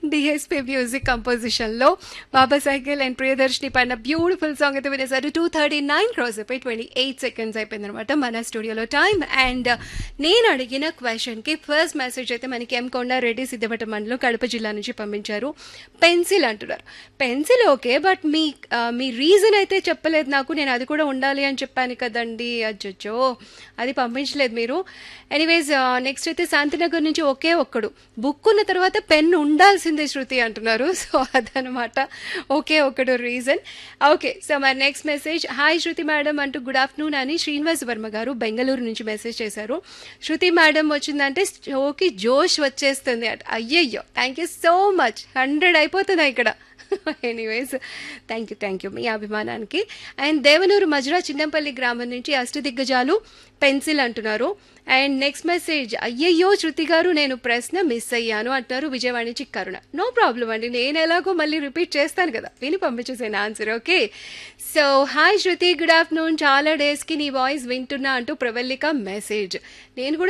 DSP music కంపోజిషన్లో Baba Sehgal and Priyadarshini పైన beautiful song అయితే వినేసారు టూ థర్టీ నైన్ క్రాస్ అయిపోయి ట్వంటీ ఎయిట్ సెకండ్స్ అయిపోయింది అనమాట మన స్టూడియోలో టైం అండ్ నేను అడిగిన క్వశ్చన్కి ఫస్ట్ మెసేజ్ అయితే మనకి ఎం కొండారెడ్డి సిద్ధపట్ట మండలం కడప జిల్లా నుంచి పంపించారు పెన్సిల్ అంటున్నారు పెన్సిల్ ఓకే బట్ మీ ఆ, మీ రీజన్ అయితే చెప్పలేదు నాకు నేను అది కూడా ఉండాలి అని చెప్పాను కదండి అచ్చచ్చో అది పంపించలేదు మీరు ఎనీవేస్ నెక్స్ట్ అయితే శాంతినగర్ నుంచి ఒకే ఒక్కడు బుక్ ఉన్న తర్వాత పెన్ ఉండాల్సిందే శృతి అంటున్నారు సో అదనమాట ఒకే ఒక్కడు రీజన్ ఓకే సో మరి next message hi Shruti madam అంటూ గుడ్ ఆఫ్టర్నూన్ అని శ్రీనివాస్ వర్మ గారు బెంగళూరు నుంచి మెసేజ్ చేశారు శృతి మేడం వచ్చిందంటే షోకి జోష్ వచ్చేస్తుంది అట అయ్యయ్యో thank you so much hundred అయిపోతున్నాయి ఇక్కడ anyways thank you thank you మీ అభిమానానికి అండ్ దేవనూరు మజురా చిన్నంపల్లి గ్రామం నుంచి అష్టదిగ్గజాలు పెన్సిల్ అంటున్నారు అండ్ నెక్స్ట్ మెసేజ్ అయ్యయ్యో శృతి గారు నేను ప్రశ్న మిస్ అయ్యాను అంటున్నారు విజయవాడ నుంచి కరుణ నో ప్రాబ్లం అండి నేను ఎలాగో మళ్ళీ రిపీట్ చేస్తాను కదా విని పంపించేసాను answer okay so hi Shruti good afternoon చాలా డేస్కి నీ వాయిస్ వింటున్నా అంటూ ప్రవల్లిక మెసేజ్ నేను కూడా